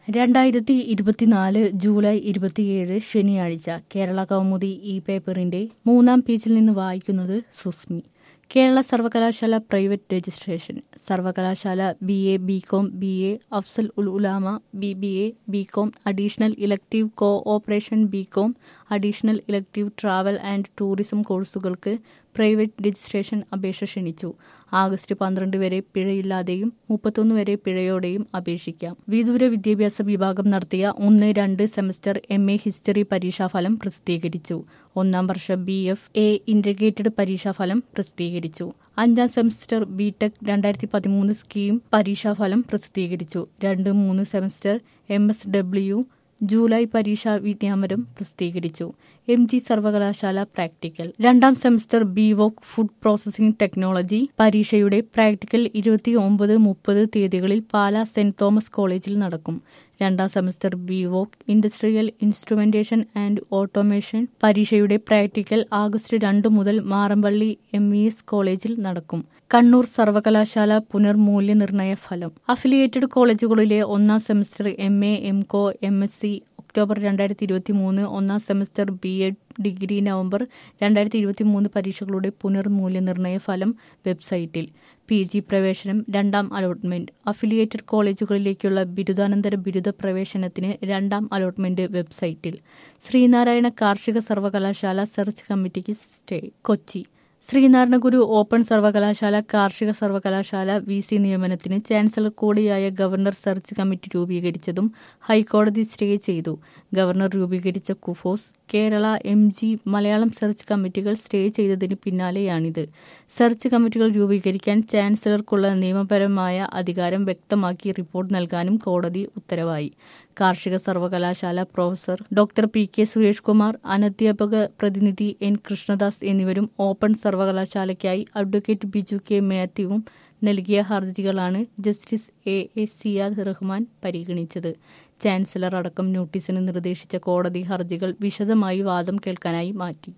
രണ്ടായിരത്തി ഇരുപത്തിനാല് ജൂലൈ ഇരുപത്തിയേഴ് ശനിയാഴ്ച കേരള കൗമുദി ഈ പേപ്പറിന്റെ മൂന്നാം പേജിൽ നിന്ന് വായിക്കുന്നത് സുസ്മി കേരള സർവകലാശാല പ്രൈവറ്റ് രജിസ്ട്രേഷൻ സർവകലാശാല B A B com B A Afzal ul Ulama B B A B com additional elective cooperation B com additional elective travel and tourism കോഴ്സുകൾക്ക് പ്രൈവറ്റ് രജിസ്ട്രേഷൻ അപേക്ഷ ക്ഷണിച്ചു ആഗസ്റ്റ് പന്ത്രണ്ട് വരെ പിഴയില്ലാതെയും മുപ്പത്തൊന്ന് വരെ പിഴയോടെയും അപേക്ഷിക്കാം വിദൂര വിദ്യാഭ്യാസ വിഭാഗം നടത്തിയ ഒന്ന് രണ്ട് സെമസ്റ്റർ എം എ ഹിസ്റ്ററി പരീക്ഷാഫലം പ്രസിദ്ധീകരിച്ചു ഒന്നാം വർഷ ബി എഫ് എ ഇന്റഗ്രേറ്റഡ് പരീക്ഷാഫലം പ്രസിദ്ധീകരിച്ചു അഞ്ചാം സെമസ്റ്റർ ബി ടെക് രണ്ടായിരത്തി പതിമൂന്ന് സ്കീം പരീക്ഷാഫലം പ്രസിദ്ധീകരിച്ചു രണ്ട് മൂന്ന് semester M S W July പരീക്ഷാ വിജ്ഞാപനം പ്രസിദ്ധീകരിച്ചു എം ജി സർവകലാശാല പ്രാക്ടിക്കൽ രണ്ടാം semester B voc food processing technology പരീക്ഷയുടെ പ്രാക്ടിക്കൽ ഇരുപത്തി ഒമ്പത് മുപ്പത് തീയതികളിൽ പാലാ സെന്റ് തോമസ് കോളേജിൽ നടക്കും രണ്ടാം semester B voc industrial instrumentation and automation പരീക്ഷയുടെ പ്രാക്ടിക്കൽ ആഗസ്റ്റ് രണ്ട് മുതൽ മാറമ്പള്ളി എം ഇ എസ് കോളേജിൽ നടക്കും കണ്ണൂർ സർവകലാശാല പുനർമൂല്യനിർണയ ഫലം അഫിലിയേറ്റഡ് കോളേജുകളിലെ ഒന്നാം semester M A M com M S C October രണ്ടായിരത്തി ഇരുപത്തി മൂന്ന് ഒന്നാം semester B Ed degree November രണ്ടായിരത്തി ഇരുപത്തി മൂന്ന് പരീക്ഷകളുടെ പുനർമൂല്യനിർണയ ഫലം വെബ്സൈറ്റിൽ പി ജി പ്രവേശനം രണ്ടാം അലോട്ട്മെന്റ് അഫിലിയേറ്റഡ് കോളേജുകളിലേക്കുള്ള ബിരുദാനന്തര ബിരുദ പ്രവേശനത്തിന് രണ്ടാം അലോട്ട്മെന്റ് വെബ്സൈറ്റിൽ ശ്രീനാരായണ കാർഷിക സർവകലാശാല സെർച്ച് കമ്മിറ്റിക്ക് സ്റ്റേ കൊച്ചി ശ്രീനാരായണ ഗുരു ഓപ്പൺ സർവകലാശാല കാർഷിക സർവകലാശാല വി സി നിയമനത്തിന് ചാൻസലർ കൂടിയായ ഗവർണർ സെർച്ച് കമ്മിറ്റി രൂപീകരിച്ചതും ഹൈക്കോടതി സ്റ്റേ ചെയ്തു ഗവർണർ രൂപീകരിച്ച KUFOS Kerala M G Malayalam search കമ്മിറ്റികൾ സ്റ്റേ ചെയ്തതിന് പിന്നാലെയാണിത് സെർച്ച് കമ്മിറ്റികൾ രൂപീകരിക്കാൻ ചാൻസലർക്കുള്ള നിയമപരമായ അധികാരം വ്യക്തമാക്കി റിപ്പോർട്ട് നൽകാനും കോടതി ഉത്തരവായി കാർഷിക സർവകലാശാല professor doctor P K Suresh Kumar അനധ്യാപക പ്രതിനിധി എൻ കൃഷ്ണദാസ് എന്നിവരും ഓപ്പൺ സർവകലാശാലയ്ക്കായി അഡ്വക്കേറ്റ് ബിജു കെ മാത്യുവും നൽകിയ ഹർജികളാണ് justice A A Siyad Rahman പരിഗണിച്ചത് ചാൻസലർ അടക്കം നോട്ടീസിന് നിർദ്ദേശിച്ച കോടതി ഹർജികൾ വിശദമായി വാദം കേൾക്കാനായി മാറ്റി